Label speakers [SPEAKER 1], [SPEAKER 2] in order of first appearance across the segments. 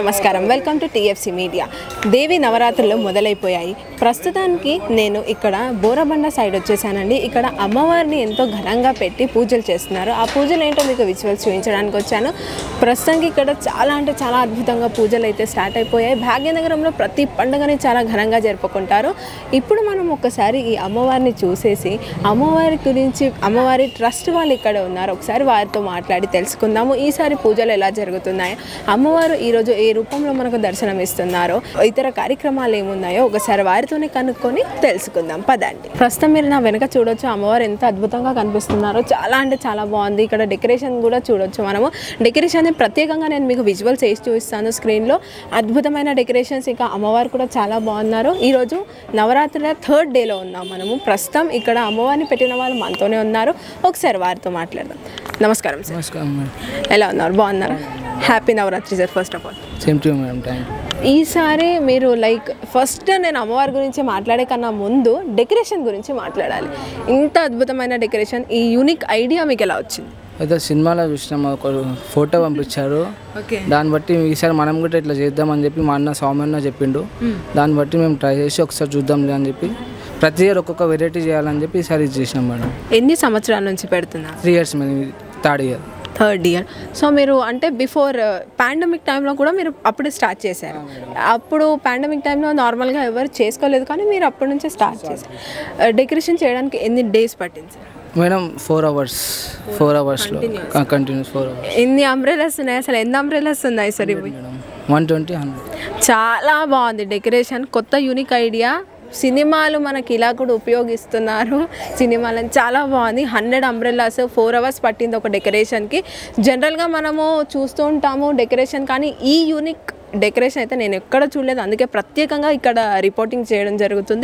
[SPEAKER 1] నమస్కారం welcome to TFC media Devi నవరాత్రులు మొదలైపోయాయి ప్రస్తుతానికి నేను ఇక్కడ బోరబండ సైడ్ వచ్చేసానండి ఇక్కడ అమ్మవారిని ఎంతో ఘనంగా పెట్టి పూజలు చేస్తున్నారు ఆ పూజలు ఏంటో మీకు విజువల్స్ చూపించడానికి వచ్చాను ప్రస్తుతానికి ఇక్కడ చాలా అంటే చాలా అద్భుతంగా పూజలు అయితే స్టార్ట్ అయిపోయాయి భాగ్యనగరంలో ప్రతి పండుగని చాలా ఘనంగా జరుపుకుంటారు ఇప్పుడు మనం ఒక్కసారి ఈ అమ్మవారిని చూసేసి అమ్మవారి గురించి అమ్మవారి ట్రస్ట్ వాళ్ళు ఇక్కడ ఉన్నారు ఒకసారి వారితో మాట్లాడి తెలుసుకుందాము ఈసారి పూజలు ఎలా జరుగుతున్నాయి అమ్మవారు ఈరోజు ఏ రూపంలో మనకు దర్శనం ఇస్తున్నారో ఇతర కార్యక్రమాలు ఏమున్నాయో ఒకసారి వారితోనే కనుక్కొని తెలుసుకుందాం పదండి ప్రస్తుతం మీరు నా వెనక చూడొచ్చు అమ్మవారు ఎంత అద్భుతంగా కనిపిస్తున్నారో చాలా అంటే చాలా బాగుంది ఇక్కడ డెకరేషన్ కూడా చూడొచ్చు మనము డెకరేషన్ ప్రత్యేకంగా నేను మీకు విజువల్స్ వేసి చూపిస్తాను స్క్రీన్లో అద్భుతమైన డెకరేషన్స్ ఇంకా అమ్మవారు కూడా చాలా బాగున్నారు ఈరోజు నవరాత్రుల థర్డ్ డేలో ఉన్నాం మనము ప్రస్తుతం ఇక్కడ అమ్మవారిని పెట్టిన వాళ్ళు మనతోనే ఉన్నారు ఒకసారి వారితో మాట్లాడదాం నమస్కారం సార్
[SPEAKER 2] నమస్కారం మేడం
[SPEAKER 1] ఎలా ఉన్నారు బాగున్నారా happy Navratri sir first of all
[SPEAKER 2] same to madam thank you
[SPEAKER 1] ఈసారి మీరు లైక్ ఫస్ట్ నేను అమ్మవారి గురించి మాట్లాడే కన్నా ముందు డెకరేషన్ గురించి మాట్లాడాలి ఇంత అద్భుతమైన డెకరేషన్ ఈ యూనిక్ ఐడియా మీకు ఎలా వచ్చింది
[SPEAKER 2] అయితే సినిమాలో చూసినాం ఒక ఫోటో పంపించారు
[SPEAKER 1] ఓకే
[SPEAKER 2] దాన్ని బట్టి ఈసారి మనం కూడా ఇట్లా చేద్దామని చెప్పి మా అన్న సౌమ్యన్న చెప్పిండు దాన్ని బట్టి మేము ట్రై చేసి ఒకసారి చూద్దాంలే అని చెప్పి ప్రతి ఇయర్ ఒక్కొక్క వెరైటీ చేయాలని చెప్పి ఈసారి ఇది చేసినాం మేడం
[SPEAKER 1] ఎన్ని సంవత్సరాల నుంచి పెడుతున్నారు
[SPEAKER 2] త్రీ ఇయర్స్ మేము third year
[SPEAKER 1] third year so మీరు అంటే బిఫోర్ పాండమిక్ టైంలో కూడా మీరు అప్పుడే స్టార్ట్ చేశారు అప్పుడు పాండమిక్ టైంలో నార్మల్గా ఎవరు చేసుకోలేదు కానీ మీరు అప్పటి నుంచే స్టార్ట్ చేశారు డెకరేషన్ చేయడానికి ఎన్ని డేస్ పట్టింది sir
[SPEAKER 2] madam four hours four అవర్స్లో కంటిన్యూస్ ఫోర్ అవర్స్
[SPEAKER 1] ఎన్ని అంబ్రెలాస్ ఉన్నాయి అసలు ఎన్ని అంబ్రెలాస్ ఉన్నాయి సార్ ఇవి
[SPEAKER 2] మేడం వన్ ట్వంటీ హండ్రెడ్
[SPEAKER 1] చాలా బాగుంది డెకరేషన్ కొత్త యూనిక్ ఐడియా సినిమాలు మనకి ఇలా కూడా ఉపయోగిస్తున్నారు సినిమాలను చాలా బాగుంది హండ్రెడ్ అంబ్రెల్లాస్ ఫోర్ అవర్స్ పట్టింది ఒక డెకరేషన్కి జనరల్గా మనము చూస్తూ ఉంటాము డెకరేషన్ కానీ ఈ యూనిక్ డెకరేషన్ అయితే నేను ఎక్కడ చూడలేదు అందుకే ప్రత్యేకంగా ఇక్కడ రిపోర్టింగ్ చేయడం జరుగుతుంది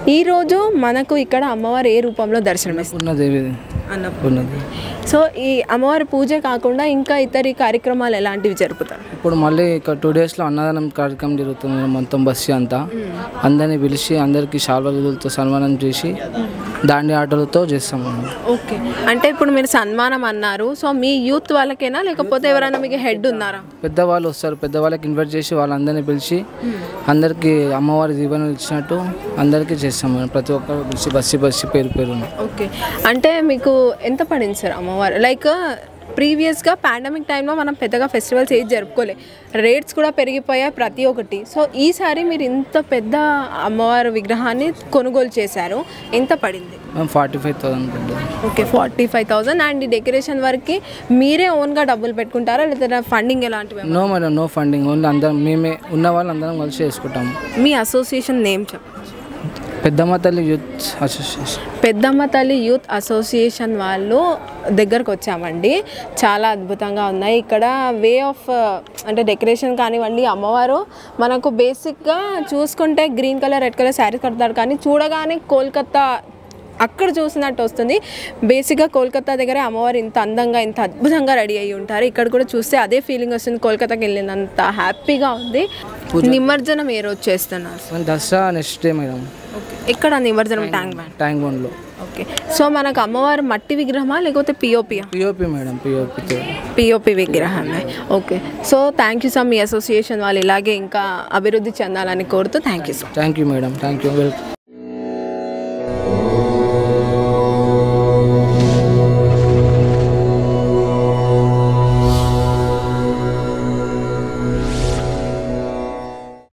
[SPEAKER 1] ఈరోజు మనకు ఇక్కడ అమ్మవారు ఏ రూపంలో దర్శనమిస్తారు
[SPEAKER 2] ఉన్నదేవి
[SPEAKER 1] అన్నప్పుడు
[SPEAKER 2] ఉన్నది
[SPEAKER 1] సో ఈ అమ్మవారి పూజ కాకుండా ఇంకా ఇతర కార్యక్రమాలు ఎలాంటివి జరుపుతారు
[SPEAKER 2] ఇప్పుడు మళ్ళీ ఇక టూ డేస్లో అన్నదానం కార్యక్రమం జరుగుతుంది మొత్తం బస్సు అంతా అందరినీ పిలిచి అందరికీ శాల్వ విధులతో సన్మానం చేసి దాండి ఆటలతో చేస్తాము
[SPEAKER 1] ఓకే అంటే ఇప్పుడు మీరు సన్మానం అన్నారు సో మీ యూత్ వాళ్ళకేనా లేకపోతే ఎవరైనా మీకు హెడ్ ఉన్నారా
[SPEAKER 2] పెద్దవాళ్ళు వస్తారు పెద్దవాళ్ళకి ఇన్వైట్ చేసి వాళ్ళందరినీ పిలిచి అందరికీ అమ్మవారి దీవెనలు ఇచ్చినట్టు అందరికీ చేస్తాం మనం ప్రతి ఒక్కరు పిలిచి బస్సి బస్సి పేరు పేరున
[SPEAKER 1] ఓకే అంటే మీకు ఎంత పడింది సార్ అమ్మవారు లైక్ ప్రీవియస్గా పాండమిక్ టైంలో మనం పెద్దగా ఫెస్టివల్స్ ఏది జరుపుకోలే రేట్స్ కూడా పెరిగిపోయాయి ప్రతి ఒక్కటి సో ఈసారి మీరు ఇంత పెద్ద అమ్మవారి విగ్రహాన్ని కొనుగోలు చేశారు ఎంత పడింది
[SPEAKER 2] మేము ఫార్టీ ఫైవ్ థౌసండ్ పడ్డది
[SPEAKER 1] okay forty five thousand and ఈ డెకరేషన్ వరకు మీరే ఓన్గా డబ్బులు పెట్టుకుంటారా లేదా ఫండింగ్ ఎలాంటివి
[SPEAKER 2] no madam no funding only అందరం మేమే ఉన్న వాళ్ళు అందరం కలిసి చేసుకుంటాము
[SPEAKER 1] మీ అసోసియేషన్ నేమ్ చెప్పండి
[SPEAKER 2] పెద్దమ్మ తల్లి యూత్ అసోసియేషన్
[SPEAKER 1] పెద్దమ్మ తల్లి యూత్ అసోసియేషన్ వాళ్ళు దగ్గరకు వచ్చామండి చాలా అద్భుతంగా ఉన్నాయి ఇక్కడ వే ఆఫ్ అంటే డెకరేషన్ కానివ్వండి అమ్మవారు మనకు బేసిక్గా చూసుకుంటే green colour red colour saris కడతారు కానీ చూడగానే కోల్కత్తా అక్కడ చూసినట్టు వస్తుంది బేసిక్గా కోల్కతా దగ్గర అమ్మవారు ఇంత అందంగా ఇంత అద్భుతంగా రెడీ అయ్యి ఉంటారు ఇక్కడ కూడా చూస్తే అదే ఫీలింగ్ వస్తుంది కోల్కతాకి వెళ్ళినంత హ్యాపీగా ఉంది నిమజ్జనం ఏ రోజు చేస్తున్నారు
[SPEAKER 2] మన Dussehra next day madam
[SPEAKER 1] okay ఇక్కడ నిమజ్జనం ట్యాంక్ బ్యాండ్
[SPEAKER 2] ట్యాంక్ బండ్లో
[SPEAKER 1] ఓకే సో మనకు అమ్మవారు మట్టి విగ్రహమా లేకపోతే పిఓపియా
[SPEAKER 2] పిఓపి మేడం పిఓపితో
[SPEAKER 1] పిఓపి విగ్రహమే okay so thank you sir మీ అసోసియేషన్ వాళ్ళు ఇలాగే ఇంకా అభివృద్ధి చెందాలని కోరుతూ thank you sir
[SPEAKER 2] thank you madam thank you welcome